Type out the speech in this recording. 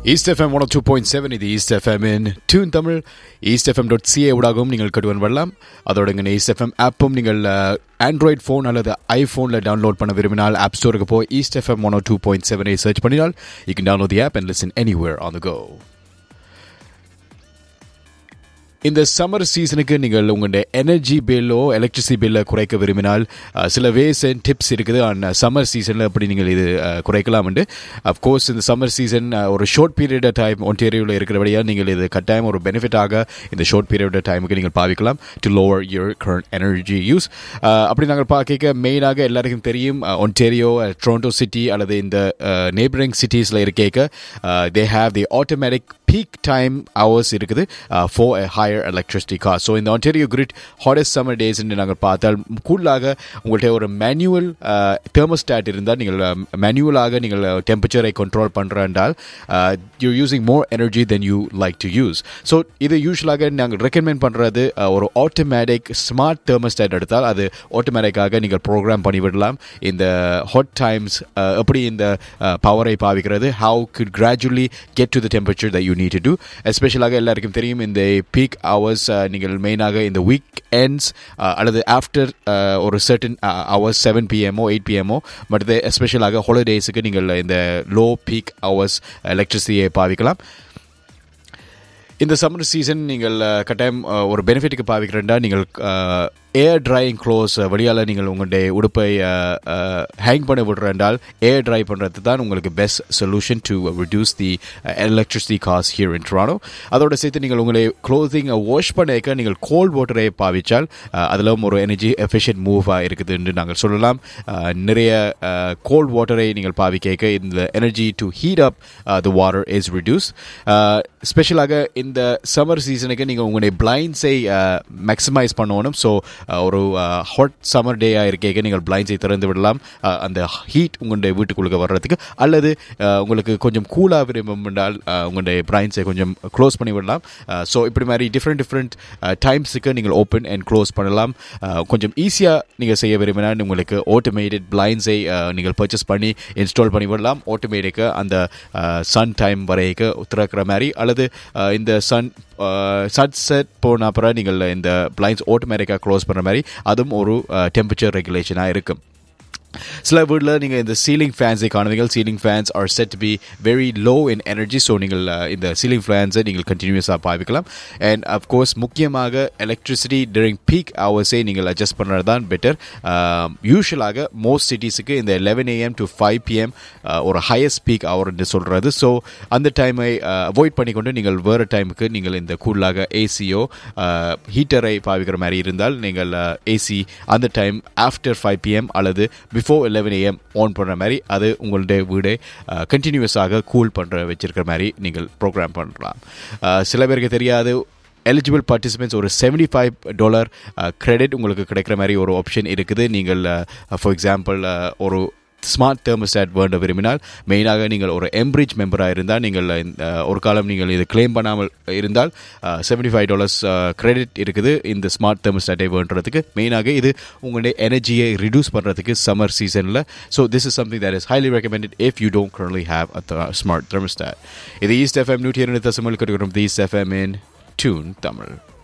east FM one two point seven இது East FM in tune Tamil East FM dot CA ஊடாகவும் நீங்கள் கட்டுவன் வரலாம் அதோட இங்கே ஈஸ்ட் எஃப்எம் ஆப்பும் நீங்கள் ஆண்ட்ராய்ட் ஃபோன் அல்லது ஐஃபோனில் டவுன்லோட் பண்ண விரும்பினால் ஆப் ஸ்டோருக்கு போய் East FM one two point செவனை சர்ச் பண்ணினால் you can download the app and listen anywhere on the go இந்த சம்மர் சீசனுக்கு நீங்கள் உங்களுடைய எனர்ஜி பில்லோ எலக்ட்ரிசிட்டி பில்லை குறைக்க விரும்பினால் அஹ், சில வேஸ் அண்ட் டிப்ஸ் இருக்குது அண்ட் சம்மர் சீசனில் எப்படி நீங்கள் இது அஹ், குறைக்கலாம் உண்டு அஃப்கோர்ஸ் இந்த சம்மர் சீசன் ஒரு ஷார்ட் பீரியட் ஆஃப் டைம் ஒன்டேரியோவில் இருக்கிறபடியாக நீங்கள் இது கட்டாயம் ஒரு பெனிஃபிட்டாக இந்த ஷார்ட் பீரியட் ஆஃப் டைமுக்கு நீங்கள் பாவிக்கலாம் to lower your current energy use அப்படி நாங்கள் பார்க்க மெயினாக எல்லாருக்கும் தெரியும் ஒன்டேரியோ டொரண்டோ சிட்டி அல்லது இந்த நெய்பரிங் சிட்டிஸில் இருக்க they have the automatic peak time hours இருக்குது for a higher electricity cost so இந்த Ontario grid hottest summer days என்று நாங்கள் பார்த்தால் கூடுதலாக உங்கள்கிட்ட ஒரு மேனுவல் தெர்மோஸ்டாட் இருந்தால் நீங்கள் மேனுவலாக நீங்கள் டெம்பரேச்சரை கண்ட்ரோல் பண்ணுறால் you using more energy then you like to use so இது யூஸ்வலாக நாங்கள் ரெக்கமெண்ட் பண்ணுறது ஒரு ஆட்டோமேட்டிக் ஸ்மார்ட் தெர்மோஸ்டாட் எடுத்தால் அது ஆட்டோமேட்டிக்காக நீங்கள் ப்ரோக்ராம் பண்ணிவிடலாம் இந்த ஹாட் டைம்ஸ் எப்படி இந்த பவரை பாவிக்கிறது how could gradually get to the temperature that you need to do எஸ்பெஷலாக எல்லாருக்கும் தெரியும் இந்த பீக் ஹவர்ஸ் நீங்கள் மெயினாக இந்த வீக் எண்ட்ஸ் அல்லது ஆஃப்டர் ஒரு சர்டன் ஹவர்ஸ் செவன் பிஎம்ஓ எயிட் பிஎம்ஓ மற்றது எஸ்பெஷலாக ஹாலிடேஸுக்கு நீங்கள் இந்த லோ பீக் ஹவர்ஸ் எலக்ட்ரிசிட்டியை பாவிக்கலாம் இந்த சம்மர் சீசன் நீங்கள் அஹ், கட்டாயம் அஹ், ஒரு பெனிஃபிட்டுக்கு பாவிக்கிறேன்டா நீங்கள் ஏர் ட்ரையிங் க்ளோஸ் வழியால் நீங்கள் உங்களுடைய உடுப்பை ஹேங் பண்ண விடுறேன்டால் ஏர் ட்ரை பண்ணுறது தான் உங்களுக்கு best solution to reduce the electricity cost here in Toronto அதோட சேர்த்து நீங்கள் உங்களுடைய க்ளோத்திங் வாஷ் பண்ணக்க நீங்கள் கோல்ட் வாட்டரை பாவிச்சால் அதிலும் ஒரு எனர்ஜி எஃபிஷியன்ட் மூவாக இருக்குது என்று நாங்கள் சொல்லலாம் அஹ், நிறைய கோல்ட் வாட்டரை நீங்கள் பாவிக்க இந்த energy to heat up the water is reduced ஸ்பெஷலாக இந்த சம்மர் சீசனுக்கு நீங்கள் உங்களுடைய பிளைண்ட்ஸை மேக்ஸிமைஸ் பண்ணணும் ஸோ ஒரு ஹாட் சம்மர் டேயாக இருக்க நீங்கள் பிளைண்ட்ஸை திறந்து விடலாம் அஹ், அந்த ஹீட் உங்களுடைய வீட்டுக்குள்ளே வர்றதுக்கு அல்லது அஹ், உங்களுக்கு கொஞ்சம் கூலாக விரும்பும் என்றால் அஹ், உங்களுடைய பிளைண்ட்ஸை கொஞ்சம் க்ளோஸ் பண்ணி விடலாம் ஸோ இப்படி மாதிரி டிஃப்ரெண்ட் டிஃப்ரெண்ட் டைம்ஸுக்கு நீங்கள் ஓப்பன் அண்ட் க்ளோஸ் பண்ணலாம் அஹ், கொஞ்சம் ஈஸியாக நீங்கள் செய்ய விரும்பினால் உங்களுக்கு ஆட்டோமேட்டட் பிளைண்ட்ஸை நீங்கள் பர்ச்சேஸ் பண்ணி இன்ஸ்டால் பண்ணி விடலாம் ஆட்டோமேட்டிக்காக அந்த சன் டைம் வரைக்கும் திறக்கிற மாதிரி அல்லது அஹ், இந்த சன் சன்செட் போன அப்புறம் நீங்கள் இந்த பிளைண்ட்ஸ் ஆட்டோமேட்டிக்காக க்ளோஸ் பண்ணுற மாதிரி அதுவும் ஒரு டெம்பரேச்சர் ரெகுலேஷனாக இருக்கும் சில வீட்டில் நீங்கள் இந்த சீலிங் ஃபேன்ஸை காணுவீங்க ceiling fans are set be very low in energy so நீங்கள் uh, இந்த சீலிங் ஃபேன்ஸை நீங்கள் கண்டினியூஸாக பாவிக்கலாம் அண்ட் அஃப்கோர்ஸ் முக்கியமாக எலக்ட்ரிசிட்டி டியூரிங் பீக் ஹவர்ஸை நீங்கள் அட்ஜஸ்ட் பண்ணுறது தான் பெட்டர் யூஸ்வலாக மோஸ்ட் சிட்டிஸுக்கு இந்த eleven AM to five PM ஒரு ஹையஸ்ட் பீக் ஹவர் என்று சொல்கிறது ஸோ அந்த டைமை அவாய்ட் பண்ணிக்கொண்டு நீங்கள் வேறு டைமுக்கு நீங்கள் இந்த கூடுதலாக ஏசியோ ஹீட்டரை பாவிக்கிற மாதிரி இருந்தால் நீங்கள் ஏசி அந்த டைம் ஆஃப்டர் ஃபைவ் பிஎம் அல்லது பிஃபோர் லெவன் ஏஎம் ஆன் பண்ணுற மாதிரி அது உங்களுடைய வீடை கண்டினியூஸாக கூல் பண்ணுற வச்சிருக்கிற மாதிரி நீங்கள் ப்ரோக்ராம் பண்ணலாம் அஹ், சில பேருக்கு தெரியாது எலிஜிபிள் பார்ட்டிசிபென்ட்ஸ் ஒரு செவன்டி ஃபைவ் டாலர் கிரெடிட் உங்களுக்கு கிடைக்கிற மாதிரி ஒரு ஆப்ஷன் இருக்குது நீங்கள் ஃபார் எக்ஸாம்பிள் ஒரு ஸ்மார்ட் தெர்மோஸ்டாட் வேண்ட விரும்பினால் மெயினாக நீங்கள் ஒரு எம்பிரிட்ஜ் மெம்பராக இருந்தால் நீங்கள் இந்த, ஒரு காலம் நீங்கள் இது கிளைம் பண்ணாமல் இருந்தால் செவன்டி ஃபைவ் டாலர்ஸ் கிரெடிட் இருக்குது இந்த ஸ்மார்ட் தெர்மோஸ்டாட்டை வேண்டுறதுக்கு மெயினாக இது உங்களுடைய எனர்ஜியை ரிடியூஸ் பண்ணுறதுக்கு சம்மர் சீசனில் so this is something that is highly recommended if you don't currently have a smart thermostat இது ஈஸ்ட் எஃப்எம் நூற்றி இரண்டு தசமல் கொடுக்கிறோம் the East FM in tune Tamil